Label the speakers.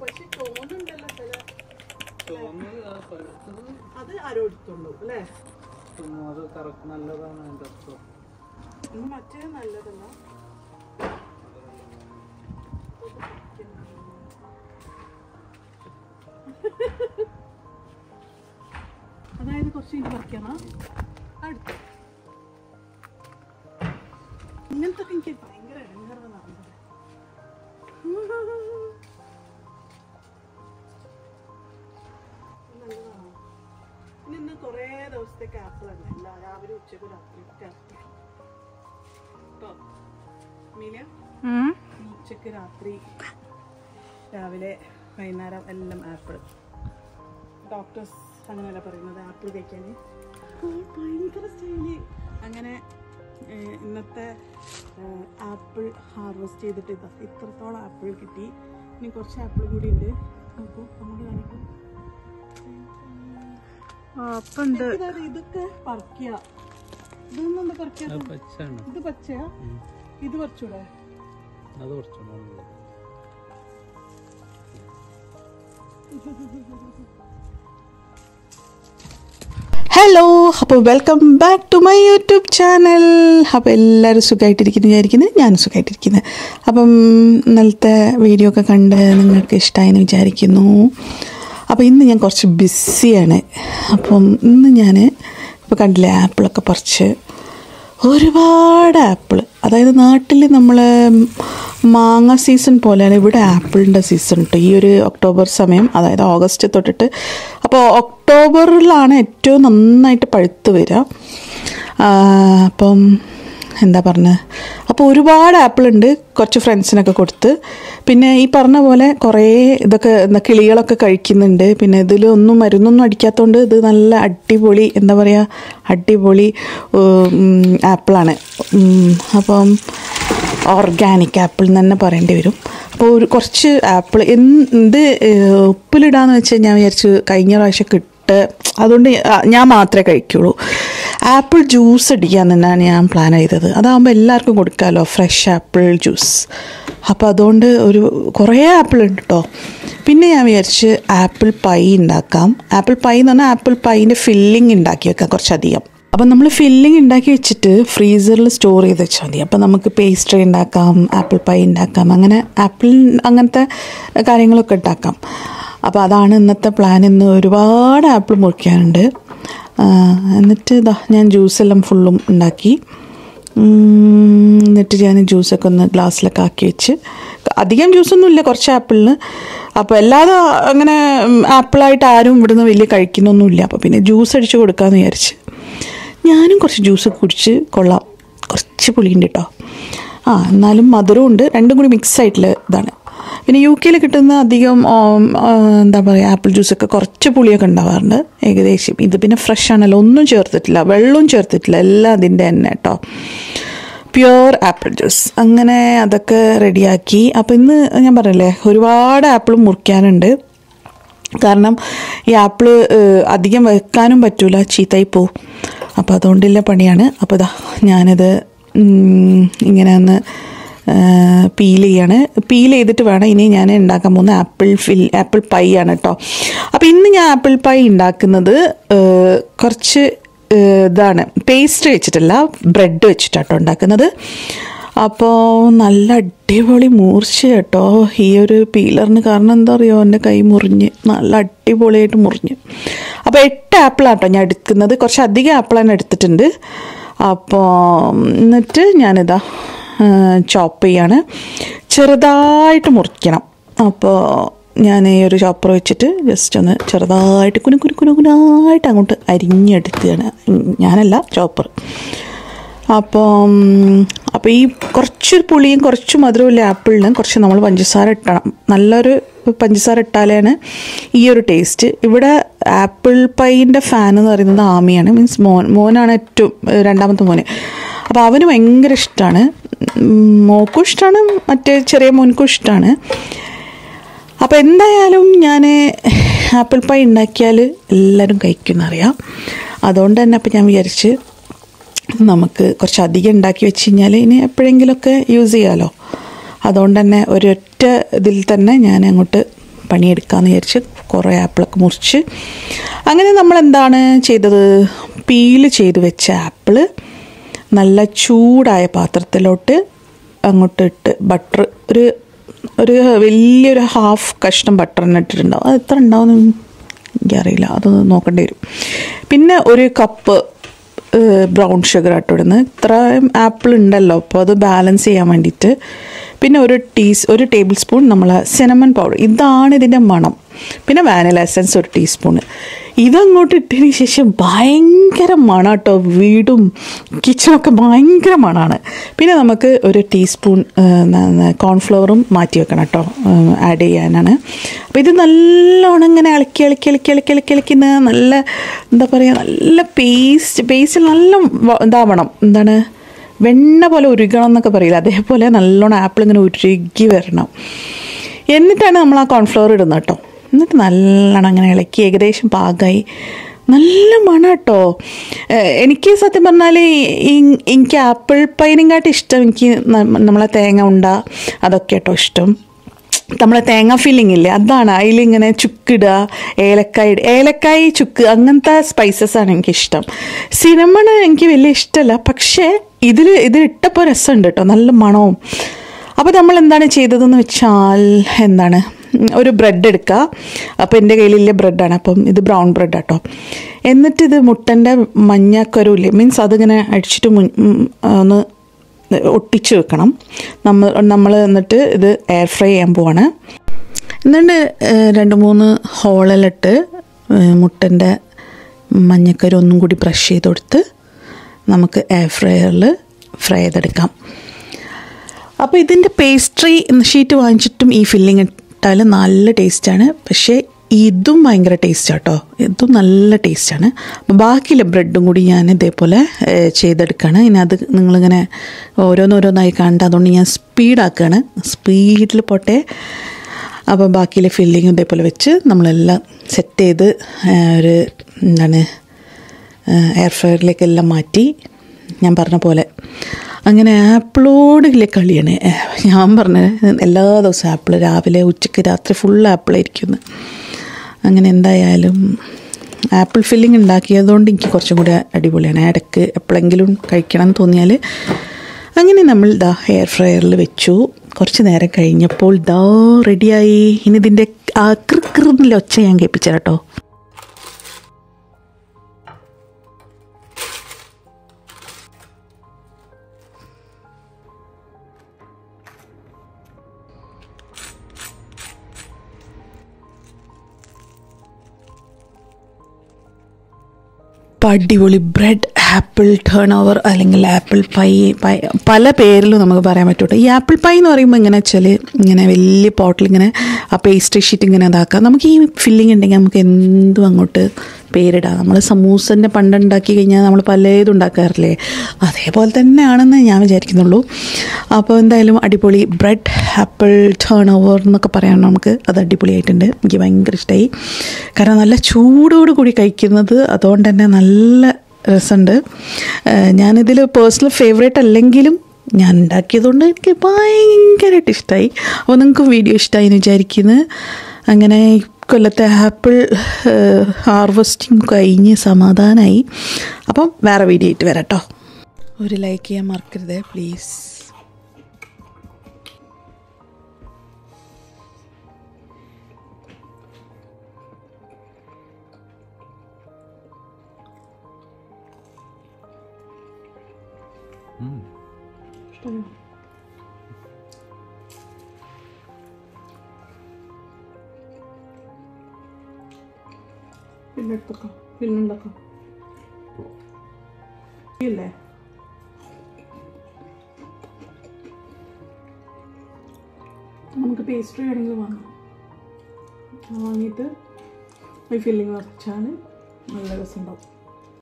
Speaker 1: പക്ഷെ തോന്നുന്നുണ്ടല്ലോ ചില
Speaker 2: തോന്നുന്നത് ആ പഴുത്തത്
Speaker 1: അത് ആരോ എടുത്തുള്ളൂ അല്ലേ
Speaker 2: തിന്നു. അത് കറക്റ്റ് നല്ലതാണ് എൻ്റെ അർത്ഥം
Speaker 1: ഇന്ന് മറ്റേ നല്ലതല്ല അതായത് കുറച്ച് ഇനി പറിക്കണം അടുത്ത് ഇങ്ങനത്തെ എനിക്ക് ഭയങ്കര ഇടങ്ങാറാണ് നല്ലതാണോ ഇനി ഇന്ന് കുറേ ദിവസത്തേക്ക് ആപ്പിൾ തന്നെ എല്ലാ രാവിലെ ഉച്ചക്ക് രാത്രി ഒക്കെ ആപ്പിൾ കേട്ടോ മീല ഉച്ചക്ക് രാത്രി രാവിലെ വൈകുന്നേരം എല്ലാം ആപ്പിൾ ഡോക്ടേഴ്സ് അങ്ങനെയല്ല പറയുന്നത് ആപ്പിൾ കഴിക്കാൻ ഭയങ്കര സ്റ്റൈല് അങ്ങനെ ഏഹ്, ഇന്നത്തെ ആപ്പിൾ ഹാർവെസ്റ്റ് ചെയ്തിട്ട് ഇതാ ഇത്രത്തോളം ആപ്പിൾ കിട്ടി ഇനി കുറച്ച് ആപ്പിൾ കൂടി ഉണ്ട് നോക്കൂ അങ്ങോട്ട് കാണിക്കും
Speaker 3: അപ്പം ഉണ്ട്
Speaker 1: ഇതാ ഇതൊക്കെ പറിക്കുക ഇതൊന്നും എന്താ പറിക്കുക
Speaker 2: അത് പച്ചാണ്
Speaker 1: ഇത് പച്ചയാ
Speaker 2: ഉം.
Speaker 1: ഇത് പറിച്ചൂടെ
Speaker 2: അത് കുറച്ചുകൂടെ
Speaker 3: ഹലോ അപ്പോൾ welcome back to my YouTube channel അപ്പോൾ എല്ലാവരും സുഖമായിട്ടിരിക്കുന്നു വിചാരിക്കുന്നത് ഞാനും സുഖമായിട്ടിരിക്കുന്നത് അപ്പം ഇന്നലത്തെ വീഡിയോ ഒക്കെ കണ്ട് നിങ്ങൾക്ക് ഇഷ്ടമായെന്ന് വിചാരിക്കുന്നു അപ്പോൾ ഇന്ന് ഞാൻ കുറച്ച് ബിസിയാണ് അപ്പം ഇന്ന് ഞാൻ ഇപ്പോൾ കണ്ടില്ലേ ആപ്പിളൊക്കെ പറിച്ച് ഒരുപാട് ആപ്പിൾ അതായത് നാട്ടിൽ നമ്മൾ മാങ്ങ സീസൺ പോലെയാണ് ഇവിടെ ആപ്പിളിൻ്റെ സീസൺ കേട്ടോ ഈ ഒരു ഒക്ടോബർ സമയം അതായത് ഓഗസ്റ്റ് തൊട്ടിട്ട് അപ്പോൾ ഒക്ടോബറിലാണ് ഏറ്റവും നന്നായിട്ട് പഴുത്ത് വരിക ആ, അപ്പം എന്താ പറഞ്ഞത് അപ്പോൾ ഒരുപാട് ആപ്പിൾ ഉണ്ട് കുറച്ച് ഫ്രണ്ട്സിനൊക്കെ കൊടുത്ത് പിന്നെ ഈ പറഞ്ഞ പോലെ കുറേ ഇതൊക്കെ എന്താ കിളികളൊക്കെ കഴിക്കുന്നുണ്ട് പിന്നെ ഇതിലൊന്നും മരുന്നൊന്നും അടിക്കാത്തതുകൊണ്ട് ഇത് നല്ല അടിപൊളി എന്താ പറയുക അടിപൊളി ഉം, ആപ്പിളാണ് ഉം, അപ്പം ഓർഗാനിക് ആപ്പിൾ എന്ന് തന്നെ പറയേണ്ടി വരും അപ്പോൾ ഒരു കുറച്ച് ആപ്പിൾ എന്ത് ഏഹ്, ഉപ്പിലിടാന്ന് വെച്ച് ഞാൻ വിചാരിച്ചു കഴിഞ്ഞ പ്രാവശ്യം കിട്ട് അതുകൊണ്ട് ഞാൻ മാത്രമേ കഴിക്കുള്ളൂ ആപ്പിൾ ജ്യൂസ് അടിക്കാൻ തന്നെയാണ് ഞാൻ പ്ലാൻ ചെയ്തത് അതാകുമ്പോൾ എല്ലാവർക്കും കൊടുക്കാമല്ലോ ഫ്രഷ് ആപ്പിൾ ജ്യൂസ് അപ്പോൾ അതുകൊണ്ട് ഒരു കുറേ ആപ്പിൾ ഉണ്ട് കേട്ടോ പിന്നെ ഞാൻ വിചാരിച്ച് ആപ്പിൾ പൈ ഉണ്ടാക്കാം ആപ്പിൾ പൈ എന്ന് പറഞ്ഞാൽ ആപ്പിൾ പൈൻ്റെ ഫില്ലിംഗ് ഉണ്ടാക്കി വെക്കാം കുറച്ചധികം അപ്പം നമ്മൾ ഫില്ലിംഗ് ഉണ്ടാക്കി വെച്ചിട്ട് ഫ്രീസറിൽ സ്റ്റോർ ചെയ്ത് വെച്ചാൽ മതി അപ്പം നമുക്ക് പേസ്ട്രി ഉണ്ടാക്കാം ആപ്പിൾ പൈ ഉണ്ടാക്കാം അങ്ങനെ ആപ്പിൾ അങ്ങനത്തെ കാര്യങ്ങളൊക്കെ ഉണ്ടാക്കാം അപ്പോൾ അതാണ് ഇന്നത്തെ പ്ലാൻ ഇന്ന് ഒരുപാട് ആപ്പിൾ മുറിക്കാനുണ്ട് ആ, എന്നിട്ട് ഇതാ ഞാൻ ജ്യൂസെല്ലാം ഫുള്ളും ഉണ്ടാക്കി ഉം, എന്നിട്ട് ഞാൻ ജ്യൂസൊക്കെ ഒന്ന് ഗ്ലാസ്സിലൊക്കെ ആക്കി വെച്ച് അധികം ജ്യൂസൊന്നും ഇല്ല കുറച്ച് ആപ്പിളിന് അപ്പോൾ അല്ലാതെ അങ്ങനെ ഉം, ആപ്പിളായിട്ട് ആരും ഇവിടുന്ന് വലിയ കഴിക്കുന്നൊന്നുമില്ല അപ്പോൾ പിന്നെ ജ്യൂസ് അടിച്ച് കൊടുക്കാമെന്ന് വിചാരിച്ച് ഞാനും കുറച്ച് ജ്യൂസ് കുടിച്ച് കൊള്ളാം കുറച്ച് പുളിയുണ്ട് കേട്ടോ ആ എന്നാലും മധുരവും ഉണ്ട് രണ്ടും കൂടി മിക്സ് ആയിട്ടുള്ള ഇതാണ് പിന്നെ യു കെയിൽ കിട്ടുന്ന അധികം ഉം, ആ, എന്താ പറയുക ആപ്പിൾ ജ്യൂസൊക്കെ കുറച്ച് പുളിയൊക്കെ ഉണ്ടാവാറുണ്ട് ഏകദേശം ഇത് പിന്നെ ഫ്രഷ് ആണല്ലോ ഒന്നും ചേർത്തിട്ടില്ല വെള്ളവും ചേർത്തിട്ടില്ല എല്ലാം അതിൻ്റെ തന്നെ കേട്ടോ പ്യുവർ ആപ്പിൾ ജ്യൂസ് അങ്ങനെ അതൊക്കെ റെഡിയാക്കി അപ്പോൾ ഇന്ന് ഞാൻ പറഞ്ഞില്ലേ ഒരുപാട് ആപ്പിൾ മുറിക്കാനുണ്ട് കാരണം ഈ ആപ്പിൾ അധികം വെക്കാനും പറ്റൂല ചീത്തായി പോവും അപ്പോൾ അതുകൊണ്ടുള്ള പണിയാണ് അപ്പോൾ ഇതാ ഞാനിത് ഉം, ഇങ്ങനെ ഒന്ന് പീൽ ചെയ്യാണ് പീൽ ചെയ്തിട്ട് വേണം ഇനി ഞാൻ ഉണ്ടാക്കാൻ പോകുന്ന ആപ്പിൾ ഫിൽ ആപ്പിൾ പൈ ആണ് കേട്ടോ അപ്പോൾ ഇന്ന് ഞാൻ ആപ്പിൾ പൈ ഉണ്ടാക്കുന്നത് ഏഹ്, കുറച്ച് ഏഹ്, ഇതാണ് പേസ്റ്റ് വെച്ചിട്ടല്ല ബ്രെഡ് വെച്ചിട്ടാട്ടോ ഉണ്ടാക്കുന്നത് അപ്പോൾ നല്ല അടിപൊളി മൂർച്ച കേട്ടോ ഈ ഒരു പീലറിന് കാരണം എന്താ പറയുക എൻ്റെ കൈ മുറിഞ്ഞ് നല്ല അടിപൊളിയായിട്ട് മുറിഞ്ഞ് അപ്പോൾ എട്ട് ആപ്പിളാട്ടോ ഞാൻ എടുക്കുന്നത് കുറച്ച് അധികം ആപ്പിളാണ് എടുത്തിട്ടുണ്ട് അപ്പോൾ എന്നിട്ട് ഞാനിതാ ചോപ്പ് ചെയ്യാണ് ചെറുതായിട്ട് മുറിക്കണം അപ്പോൾ ഞാൻ ഈ ഒരു ചോപ്പർ വെച്ചിട്ട് ജസ്റ്റ് ഒന്ന് ചെറുതായിട്ട് കുനു കുനു കുനു കുനായിട്ട് അങ്ങോട്ട് അരിഞ്ഞെടുക്കുകയാണ് ഉം, ഞാനല്ല ചോപ്പർ അപ്പം അപ്പോൾ ഈ കുറച്ച് പുളിയും കുറച്ച് മധുരമില്ല ആപ്പിളിന് കുറച്ച് നമ്മൾ പഞ്ചസാര ഇട്ടണം നല്ലൊരു പഞ്ചസാര ഇട്ടാലാണ് ഈ ഒരു ടേസ്റ്റ് ഇവിടെ ആപ്പിൾ പൈൻ്റെ ഫാൻ എന്ന് പറയുന്നത് ആമിയാണ് മീൻസ് മോൻ മോനാണ് ഏറ്റവും ഏഹ്, രണ്ടാമത്തെ മോന് അപ്പോൾ അവന് ഭയങ്കര ഇഷ്ടമാണ് മോക്കും ഇഷ്ടമാണ് മറ്റേ ചെറിയ മോനക്കും ഇഷ്ടമാണ് അപ്പോൾ എന്തായാലും ഞാൻ ആപ്പിൾ പൈ ഉണ്ടാക്കിയാൽ എല്ലാവരും കഴിക്കുമെന്നറിയാം അതുകൊണ്ട് തന്നെ അപ്പോൾ ഞാൻ വിചാരിച്ച് നമുക്ക് കുറച്ച് അധികം ഉണ്ടാക്കി വെച്ച് കഴിഞ്ഞാൽ ഇനി എപ്പോഴെങ്കിലുമൊക്കെ യൂസ് ചെയ്യാമല്ലോ അതുകൊണ്ട് തന്നെ ഒരൊറ്റ ഇതിൽ തന്നെ ഞാൻ അങ്ങോട്ട് പണിയെടുക്കാമെന്ന് വിചാരിച്ച് കുറേ ആപ്പിളൊക്കെ മുറിച്ച് അങ്ങനെ നമ്മൾ എന്താണ് ചെയ്തത് പീല് ചെയ്ത് വെച്ച ആപ്പിള് നല്ല ചൂടായ പാത്രത്തിലോട്ട് അങ്ങോട്ട് ഇട്ട് ബട്ടർ ഒരു ഒരു വലിയൊരു ഹാഫ് കഷ്ണം ബട്ടർ തന്നെ ഇട്ടിട്ടുണ്ടാവും അത് എത്ര ഉണ്ടാവും എനിക്കറിയില്ല അത് നോക്കേണ്ടി വരും പിന്നെ ഒരു കപ്പ് ബ്രൗൺ ഷുഗർ ആയിട്ട് ഇടുന്നത് ഇത്രയും ആപ്പിൾ ഉണ്ടല്ലോ അപ്പോൾ അത് ബാലൻസ് ചെയ്യാൻ വേണ്ടിയിട്ട് പിന്നെ ഒരു ടീസ് ഒരു ടേബിൾ സ്പൂൺ നമ്മൾ സിനമൺ പൗഡർ ഇതാണ് ഇതിൻ്റെ മണം പിന്നെ വാനില എസൻസ് ഒരു ടീസ്പൂണ് ഇതങ്ങോട്ട് ഇട്ടതിന് ശേഷം ഭയങ്കര മണം കേട്ടോ വീടും കിച്ചണൊക്കെ ഭയങ്കര മണമാണ് പിന്നെ നമുക്ക് ഒരു ടീസ്പൂൺ കോൺഫ്ലവറും മാറ്റി വെക്കണം കേട്ടോ ആഡ് ചെയ്യാനാണ് അപ്പോൾ ഇത് നല്ലോണം ഇങ്ങനെ ഇളക്കി ഇളക്കി ഇളക്കി ഇളക്കി ഇളക്കി ഇളക്കുന്ന നല്ല എന്താ പറയുക നല്ല പേസ്റ്റ് പേസ്റ്റ് നല്ല വ- ഇതാവണം എന്താണ് വെണ്ണ പോലെ ഉരുകണം എന്നൊക്കെ പറയില്ല അതേപോലെ നല്ലോണം ആപ്പിൾ ഇങ്ങനെ ഉരുകി വരണം എന്നിട്ടാണ് നമ്മൾ ആ കോൺഫ്ലവർ ഇടുന്നത് കേട്ടോ എന്നിട്ട് നല്ലോണം അങ്ങനെ ഇളക്കി ഏകദേശം പാകമായി നല്ല മണം കേട്ടോ ഏഹ് എനിക്ക് സത്യം പറഞ്ഞാൽ ഈ- എനിക്ക് ആപ്പിൾ പൈനിങ്ങാട്ട് ഇഷ്ടം എനിക്ക് ന- നമ്മളെ തേങ്ങ ഉണ്ട അതൊക്കെ കേട്ടോ ഇഷ്ടം നമ്മളെ തേങ്ങ ഫില്ലിംഗ് ഇല്ലേ അതാണ് അതിലിങ്ങനെ ചുക്കിടുക ഏലക്കായ ഇടുക ഏലക്കായ ചുക്ക് അങ്ങനത്തെ സ്പൈസസ് ആണ് എനിക്കിഷ്ടം സിനമൺ എനിക്ക് വലിയ ഇഷ്ടമല്ല പക്ഷേ ഇതിൽ ഇത് ഇട്ടപ്പോൾ രസമുണ്ട് കേട്ടോ നല്ല മണവും അപ്പോൾ നമ്മൾ എന്താണ് ചെയ്തതെന്ന് വെച്ചാൽ എന്താണ് ഉം, ഒരു ബ്രെഡ് എടുക്കുക അപ്പോൾ എൻ്റെ കയ്യിലില്ല ബ്രെഡാണ് അപ്പം ഇത് ബ്രൗൺ ബ്രെഡ് കേട്ടോ എന്നിട്ട് ഇത് മുട്ടൻ്റെ മഞ്ഞക്കരുവില്ലേ മീൻസ് അതിങ്ങനെ അടിച്ചിട്ട് മുൻ ഉം, ഒന്ന് ഒട്ടിച്ച് വെക്കണം നമ്മൾ നമ്മൾ എന്നിട്ട് ഇത് എയർ ഫ്രൈ ചെയ്യാൻ പോവാണ് എന്നിട്ട് ഏഹ്, രണ്ട് മൂന്ന് ഹോളിലിട്ട് മുട്ടൻ്റെ മഞ്ഞക്കരു ഒന്നും കൂടി ബ്രഷ് ചെയ്ത് കൊടുത്ത് നമുക്ക് എയർ ഫ്രയറിൽ ഫ്രൈ ചെയ്തെടുക്കാം അപ്പോൾ ഇതിൻ്റെ പേസ്ട്രി ഷീറ്റ് വാങ്ങിച്ചിട്ടും ഈ ഫില്ലിങ് ഇട്ടാൽ നല്ല ടേസ്റ്റാണ് പക്ഷേ ഇതും ഭയങ്കര ടേസ്റ്റ് കേട്ടോ ഇതും നല്ല ടേസ്റ്റാണ് അപ്പോൾ ബാക്കിയുള്ള ബ്രെഡും കൂടി ഞാൻ ഇതേപോലെ ഏഹ്, ചെയ്തെടുക്കുകയാണ് ഇനി അത് നിങ്ങളിങ്ങനെ ഓരോന്നോരോന്നായി കാണണ്ട അതുകൊണ്ട് ഞാൻ സ്പീഡാക്കുകയാണ് സ്പീഡിൽ പോട്ടെ അപ്പോൾ ബാക്കിയിലെ ഫില്ലിങ് ഇതേപോലെ വെച്ച് നമ്മളെല്ലാം സെറ്റ് ചെയ്ത് ഏഹ്, ഒരു എന്താണ് എയർ ഫ്രയറിലേക്കെല്ലാം മാറ്റി ഞാൻ പറഞ്ഞ പോലെ അങ്ങനെ ആപ്പിളോടുള്ള കളിയാണ് ഏഹ്, ഞാൻ പറഞ്ഞ എല്ലാ ദിവസവും ആപ്പിൾ രാവിലെ ഉച്ചയ്ക്ക് രാത്രി ഫുൾ ആപ്പിളായിരിക്കുന്നു അങ്ങനെ എന്തായാലും ആപ്പിൾ ഫില്ലിംഗ് ഉണ്ടാക്കിയതുകൊണ്ട് എനിക്ക് കുറച്ചും കൂടി അടിപൊളിയാണ് ഇടയ്ക്ക് എപ്പോഴെങ്കിലും കഴിക്കണം എന്ന് തോന്നിയാൽ അങ്ങനെ നമ്മൾ ദാ ഹെയർ ഫ്രയറിൽ വെച്ചു കുറച്ച് നേരം കഴിഞ്ഞപ്പോൾ ദാ റെഡിയായി ഇനി ഇതിൻ്റെ ആ കൃകൃന്നില്ല ഒച്ച ഞാൻ കേൾപ്പിച്ചു കേട്ടോ ഇപ്പം അടിപൊളി ബ്രെഡ് ആപ്പിൾ ടേൺ ഓവർ അല്ലെങ്കിൽ ആപ്പിൾ പൈ പൈ പല പേരിലും നമുക്ക് പറയാൻ പറ്റൂട്ടോ ഈ ആപ്പിൾ പൈ എന്ന് പറയുമ്പോൾ ഇങ്ങനെ വെച്ചാൽ ഇങ്ങനെ വലിയ പോട്ടിൽ ഇങ്ങനെ ആ പേസ്ട്രി ഷീറ്റ് ഇങ്ങനെ ഇതാക്കാം നമുക്ക് ഈ ഫില്ലിംഗ് ഉണ്ടെങ്കിൽ നമുക്ക് എന്തും അങ്ങോട്ട് പേരിടാം നമ്മൾ സമൂസൻ്റെ പണ്ടുണ്ടാക്കി കഴിഞ്ഞാൽ നമ്മൾ പലതും ഉണ്ടാക്കാറില്ലേ അതേപോലെ തന്നെയാണെന്ന് ഞാൻ വിചാരിക്കുന്നുള്ളൂ അപ്പോൾ എന്തായാലും അടിപൊളി ബ്രെഡ് ആപ്പിൾ ടേൺ ഓവർ എന്നൊക്കെ പറയാൻ നമുക്ക് അത് അടിപൊളിയായിട്ടുണ്ട് എനിക്ക് ഭയങ്കര ഇഷ്ടമായി കാരണം നല്ല ചൂടോട് കൂടി കഴിക്കുന്നത് അതുകൊണ്ട് തന്നെ നല്ല രസമുണ്ട് ഏഹ് ഞാനിതിൽ പേഴ്സണൽ ഫേവറേറ്റ് അല്ലെങ്കിലും ഞാൻ ഉണ്ടാക്കിയതുകൊണ്ട് എനിക്ക് ഭയങ്കരമായിട്ട് ഇഷ്ടമായി അപ്പോൾ നിങ്ങൾക്ക് വീഡിയോ ഇഷ്ടമായി എന്ന് വിചാരിക്കുന്നു അങ്ങനെ ഈ കൊല്ലത്തെ ആപ്പിൾ ഹാർവസ്റ്റിംഗ് കഴിഞ്ഞ് സമാധാനമായി അപ്പം വേറെ വീഡിയോ ആയിട്ട് വരാം കേട്ടോ ഒരു ലൈക്ക് ചെയ്യാൻ മറക്കരുതേ പ്ലീസ് പിന്നെ എടുത്തോ പിന്നെ ഉണ്ടാക്കാം ഇല്ലേ നമുക്ക് പേസ്ട്രി വേണമെങ്കിൽ വാങ്ങാം വാങ്ങിയിട്ട് ഈ ഫില്ലിങ് വെച്ചാൽ നല്ല രസമുണ്ടാവും